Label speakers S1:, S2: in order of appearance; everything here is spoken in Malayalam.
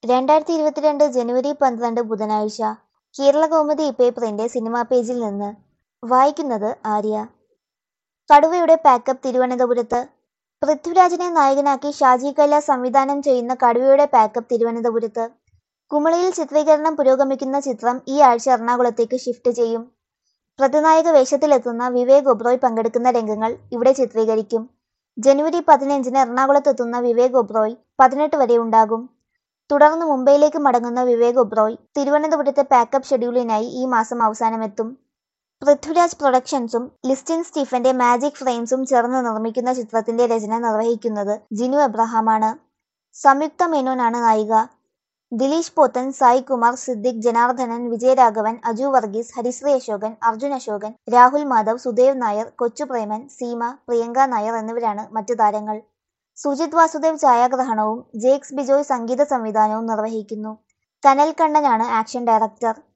S1: രണ്ടായിരത്തി ഇരുപത്തിരണ്ട് ജനുവരി പന്ത്രണ്ട് ബുധനാഴ്ച കേരളകൗമുദി പേപ്പറിന്റെ സിനിമാ പേജിൽ നിന്ന് വായിക്കുന്നത് ആര്യ കടുവയുടെ പാക്കപ്പ് തിരുവനന്തപുരത്ത് പൃഥ്വിരാജിനെ നായകനാക്കി ഷാജി കൈലാസ് സംവിധാനം ചെയ്യുന്ന കടുവയുടെ പാക്കപ്പ് തിരുവനന്തപുരത്ത് കുമളിയിൽ ചിത്രീകരണം പുരോഗമിക്കുന്ന ചിത്രം ഈ ആഴ്ച എറണാകുളത്തേക്ക് ഷിഫ്റ്റ് ചെയ്യും പ്രതിനായക വേഷത്തിലെത്തുന്ന വിവേക് ഒബ്രോയ് പങ്കെടുക്കുന്ന രംഗങ്ങൾ ഇവിടെ ചിത്രീകരിക്കും ജനുവരി പതിനഞ്ചിന് എറണാകുളത്തെത്തുന്ന വിവേക് ഒബ്രോയ് പതിനെട്ട് വരെ ഉണ്ടാകും തുടർന്ന് മുംബൈയിലേക്ക് മടങ്ങുന്ന വിവേക് ഒബ്രോയ് തിരുവനന്തപുരത്തെ പാക്കപ്പ് ഷെഡ്യൂളിനായി ഈ മാസം അവസാനമെത്തും പൃഥ്വിരാജ് പ്രൊഡക്ഷൻസും ലിസ്റ്റിൻ സ്റ്റീഫന്റെ മാജിക് ഫ്രെയിംസും ചേർന്ന് നിർമ്മിക്കുന്ന ചിത്രത്തിന്റെ രചന നിർവഹിക്കുന്നത് ജിനു എബ്രഹാമാണ് സംയുക്ത മേനോനാണ് നായിക ദിലീഷ് പോത്തൻ സായി കുമാർ സിദ്ദിഖ് ജനാർദ്ദനൻ വിജയരാഘവൻ അജു വർഗീസ് ഹരിശ്രീ അശോകൻ അർജുൻ അശോകൻ രാഹുൽ മാധവ് സുദേവ് നായർ കൊച്ചു പ്രേമൻ സീമ പ്രിയങ്ക നായർ എന്നിവരാണ് മറ്റു താരങ്ങൾ സുജിത് വാസുദേവ് ഛായാഗ്രഹണവും ജേക്സ് ബിജോയ് സംഗീത സംവിധാനവും നിർവഹിക്കുന്നു കനൽ കണ്ണനാണ് ആക്ഷൻ ഡയറക്ടർ